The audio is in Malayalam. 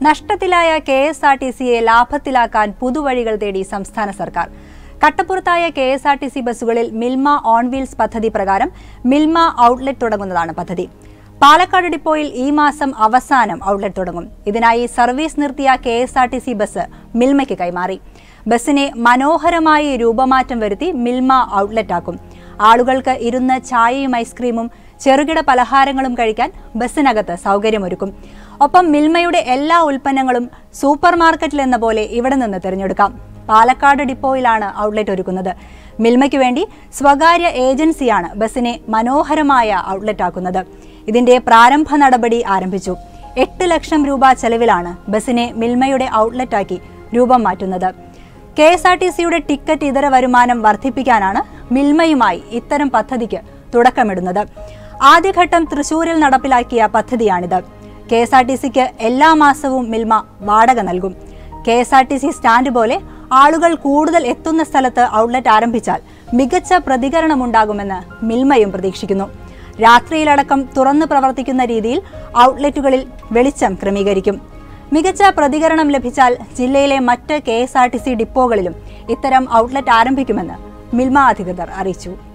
നഷ്ടത്തിലായ കെ എസ് ആർ ടി സിയെ ലാഭത്തിലാക്കാൻ പുതുവഴികൾ തേടി സംസ്ഥാന സർക്കാർ കട്ടപ്പുറത്തായ K S R T C ബസ്സുകളിൽ മിൽമ ഓൺ വീൽസ് പദ്ധതി പ്രകാരം മിൽമ ഔട്ട്ലെറ്റ് തുടങ്ങുന്നതാണ് പദ്ധതി പാലക്കാട് ഡിപ്പോയിൽ ഈ മാസം അവസാനം ഔട്ട്ലെറ്റ് തുടങ്ങും ഇതിനായി സർവീസ് നിർത്തിയ K S R T C bus മിൽമയ്ക്ക് കൈമാറി ബസ്സിനെ മനോഹരമായി രൂപമാറ്റം വരുത്തി മിൽമ ഔട്ട്ലെറ്റ് ആക്കും ആളുകൾക്ക് ഇരുന്ന് ചായയും ഐസ്ക്രീമും ചെറുകിട പലഹാരങ്ങളും കഴിക്കാൻ ബസ്സിനകത്ത് സൗകര്യമൊരുക്കും ഒപ്പം മിൽമയുടെ എല്ലാ ഉൽപ്പന്നങ്ങളും സൂപ്പർ മാർക്കറ്റിൽ എന്ന പോലെ ഇവിടെ നിന്ന് തിരഞ്ഞെടുക്കാം പാലക്കാട് ഡിപ്പോയിലാണ് ഔട്ട്ലെറ്റ് ഒരുക്കുന്നത് മിൽമയ്ക്ക് വേണ്ടി സ്വകാര്യ ഏജൻസിയാണ് ബസ്സിനെ മനോഹരമായ ഔട്ട്ലെറ്റ് ആക്കുന്നത് ഇതിന്റെ പ്രാരംഭ നടപടി ആരംഭിച്ചു എട്ട് ലക്ഷം രൂപ ചെലവിലാണ് ബസ്സിനെ മിൽമയുടെ ഔട്ട്ലെറ്റാക്കി രൂപം മാറ്റുന്നത് കെ എസ് ആർ ടി സിയുടെ ടിക്കറ്റ് ഇതര വരുമാനം വർദ്ധിപ്പിക്കാനാണ് മിൽമയുമായി ഇത്തരം പദ്ധതിക്ക് തുടക്കമിടുന്നത് ആദ്യഘട്ടം തൃശൂരിൽ നടപ്പിലാക്കിയ പദ്ധതിയാണിത് കെ എസ് ആർ ടി സിക്ക് എല്ലാ മാസവും മിൽമ വാടക നൽകും K S R T C stand പോലെ ആളുകൾ കൂടുതൽ എത്തുന്ന സ്ഥലത്ത് ഔട്ട്ലെറ്റ് ആരംഭിച്ചാൽ മികച്ച പ്രതികരണമുണ്ടാകുമെന്ന് മിൽമയും പ്രതീക്ഷിക്കുന്നു രാത്രിയിലടക്കം തുറന്നു പ്രവർത്തിക്കുന്ന രീതിയിൽ ഔട്ട്ലെറ്റുകളിൽ വെളിച്ചം ക്രമീകരിക്കും മികച്ച പ്രതികരണം ലഭിച്ചാൽ ജില്ലയിലെ മറ്റ് K S R T C ഡിപ്പോകളിലും ഇത്തരം ഔട്ട്ലെറ്റ് ആരംഭിക്കുമെന്ന് മിൽമ അധികൃതർ അറിയിച്ചു